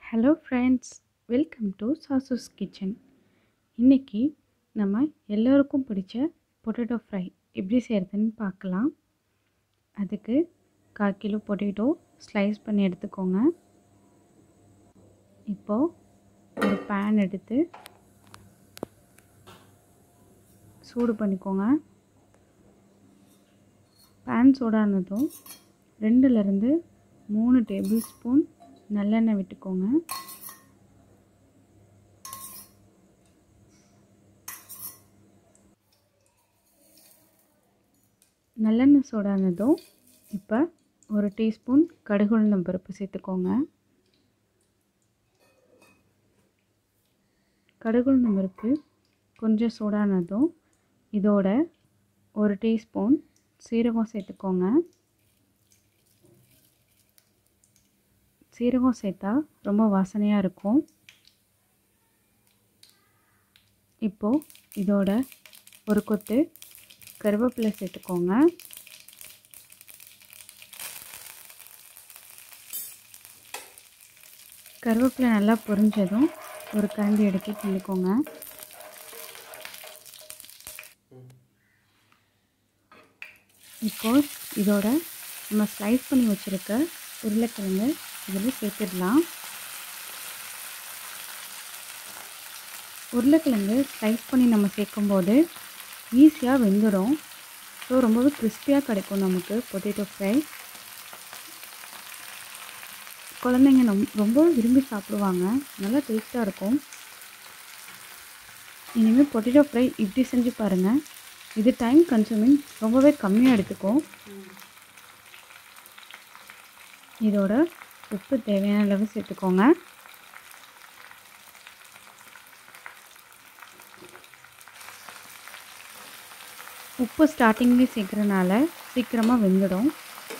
hello friends welcome to சாசூஸ் kitchen இன்றைக்கி நம்ம எல்லோருக்கும் பிடிச்ச பொட்டேட்டோ ஃப்ரை எப்படி செய்கிறதுன்னு பார்க்கலாம் அதுக்கு கால் கிலோ பொட்டேட்டோ ஸ்லைஸ் பண்ணி எடுத்துக்கோங்க இப்போது ஒரு பேன் எடுத்து சூடு பண்ணிக்கோங்க பேன் சூடானதும் ரெண்டுலேருந்து மூணு டேபிள் ஸ்பூன் நல்லெண்ணெய் விட்டுக்கோங்க நல்லெண்ணெய் சூடானதும் இப்போ ஒரு டீஸ்பூன் கடுகு உளுந்தம் பருப்பு சேர்த்துக்கோங்க கடுகு உளுந்தம் பருப்பு கொஞ்சம் சூடானதும் இதோட ஒரு டீஸ்பூன் சீரகம் சேர்த்துக்கோங்க சீரகம் சேர்த்தா ரொம்ப வாசனையாக இருக்கும் இப்போது இதோட ஒரு கொத்து கருவேப்பிலை சேர்த்துக்கோங்க கருவேப்பிலை நல்லா பொரிஞ்சதும் ஒரு கரண்டி எடுத்து கிண்டிக்கோங்க இப்போது இதோட நம்ம ஸ்லைஸ் பண்ணி வச்சுருக்க உருளைக்கிழங்கு இதில் சேர்த்துடலாம் உருளைக்கிழங்கு ஸ்லைஸ் பண்ணி நம்ம சேர்க்கும்போது ஈஸியாக வெந்துடும் ஸோ ரொம்பவே கிறிஸ்பியாக கிடைக்கும் நமக்கு பொட்டேட்டோ ஃப்ரை குழந்தைங்க நம் ரொம்ப விரும்பி சாப்பிடுவாங்க நல்லா டேஸ்ட்டாக இருக்கும் இனிமேல் பொட்டேட்டோ ஃப்ரை இப்படி செஞ்சு பாருங்கள் இது டைம் கன்சூமிங் ரொம்பவே கம்மியாக எடுத்துக்கும் இதோட உப்பு தேவையான அளவு சேர்த்துக்கோங்க உப்பு ஸ்டார்டிங்லேயே சேர்க்குறனால சீக்கிரமாக வெந்துடும்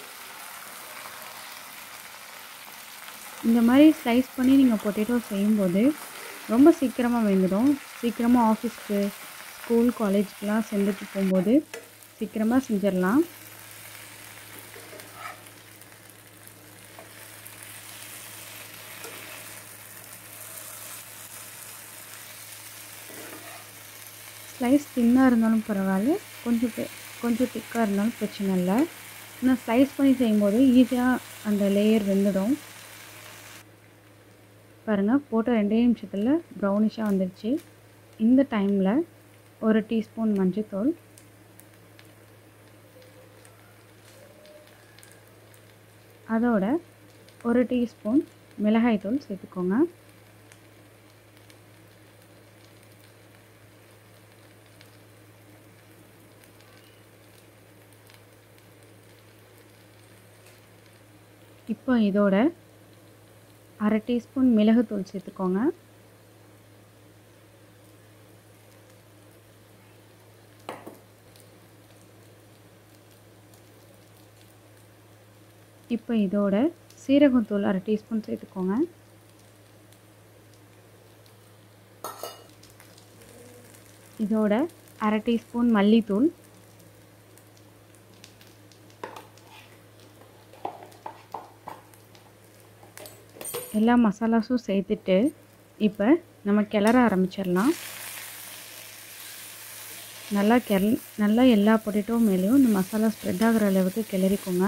இந்த மாதிரி ஸ்லைஸ் பண்ணி நீங்கள் பொட்டேட்டோ செய்யும்போது ரொம்ப சீக்கிரமாக வெந்துடும் சீக்கிரமாக ஆஃபீஸ்க்கு ஸ்கூல் காலேஜ்க்கெலாம் செஞ்சுட்டு போகும்போது சீக்கிரமாக செஞ்சிடலாம் ஸ்லைஸ் தின்னாக இருந்தாலும் பரவாயில்ல கொஞ்சம் கொஞ்சம் திக்காக இருந்தாலும் பிரச்சனை இல்லை ஆனால் ஸ்லைஸ் பண்ணி செய்யும்போது ஈஸியாக அந்த லேயர் வெந்துடும் பாருங்கள் போட்ட ரெண்டே நிமிஷத்தில் ப்ரௌனிஷாக வந்துடுச்சு இந்த டைமில் ஒரு டீஸ்பூன் மஞ்சத்தூள் அதோட ஒரு டீஸ்பூன் மிளகாய்த்தூள் சேர்த்துக்கோங்க இப்போ இதோட அரை டீஸ்பூன் மிளகுத்தூள் சேர்த்துக்கோங்க இப்போ இதோட சீரகத்தூள் அரை டீஸ்பூன் சேர்த்துக்கோங்க இதோட அரை டீஸ்பூன் மல்லித்தூள் எல்லா மசாலாஸும் சேர்த்துட்டு இப்போ நம்ம கிளற ஆரம்பிச்சிடலாம் நல்லா கிள நல்லா எல்லா பொட்டேட்டோ மேலேயும் இந்த மசாலா ஸ்ப்ரெட் ஆகிற அளவுக்கு கிளறிக்கோங்க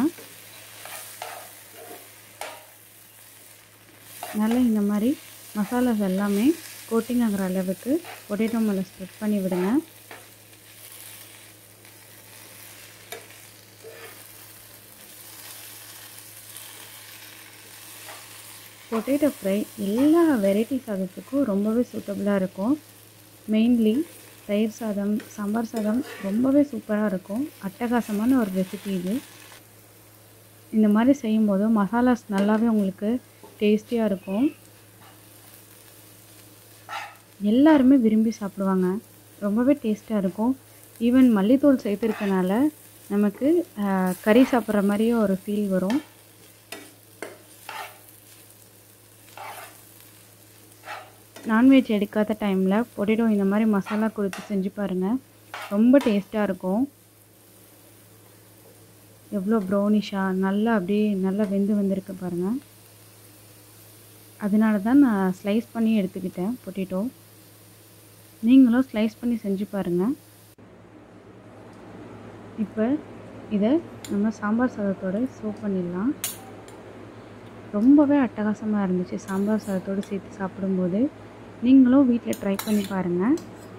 நல்லா இந்த மாதிரி மசாலாஸ் எல்லாமே கோட்டிங் ஆகிற அளவுக்கு பொட்டேட்டோ மேலே ஸ்ப்ரெட் பண்ணி விடுங்க பொட்டேட்டோ ஃப்ரை எல்லா வெரைட்டி சாதத்துக்கும் ரொம்பவே சூட்டபுளாக இருக்கும் மெயின்லி தயிர் சாதம் சாம்பார் சாதம் ரொம்பவே சூப்பராக இருக்கும் அட்டகாசமான ஒரு ரெசிபி இது இந்த மாதிரி செய்யும்போது மசாலாஸ் நல்லாவே உங்களுக்கு டேஸ்டியாக இருக்கும் எல்லாருமே விரும்பி சாப்பிடுவாங்க ரொம்பவே டேஸ்ட்டாக இருக்கும் ஈவன் மல்லித்தூள் சேர்த்துருக்கனால நமக்கு கறி சாப்பிட்ற மாதிரியே ஒரு ஃபீல் வரும் நான்வெஜ் எடுக்காத டைமில் பொட்டேட்டோ இந்த மாதிரி மசாலா கொடுத்து செஞ்சு பாருங்கள் ரொம்ப டேஸ்ட்டாக இருக்கும் எவ்வளோ ப்ரௌனிஷாக நல்லா அப்படியே நல்லா வெந்து வந்திருக்கு பாருங்கள் அதனால தான் நான் ஸ்லைஸ் பண்ணி எடுத்துக்கிட்டேன் பொட்டேட்டோ நீங்களும் ஸ்லைஸ் பண்ணி செஞ்சு பாருங்கள் இப்போ இதை நம்ம சாம்பார் சாதத்தோடு சர்வ் பண்ணிடலாம் ரொம்பவே அட்டகாசமாக இருந்துச்சு சாம்பார் சாதத்தோடு சேர்த்து சாப்பிடும்போது நீங்களும் வீட்டில் ட்ரை பண்ணி பாருங்கள்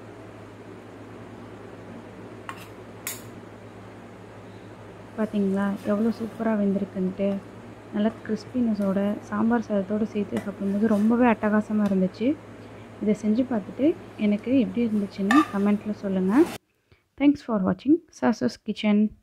பார்த்தீங்களா எவ்வளோ சூப்பராக வெந்திருக்குன்ட்டு நல்லா கிறிஸ்பினஸோட சாம்பார் சாதத்தோடு சேர்த்து சாப்பிடும்போது ரொம்பவே அட்டகாசமாக இருந்துச்சு இதை செஞ்சு பார்த்துட்டு எனக்கு எப்படி இருந்துச்சுன்னு கமெண்ட்டில் சொல்லுங்கள் தேங்க்ஸ் ஃபார் வாட்சிங் சாசஸ் கிச்சன்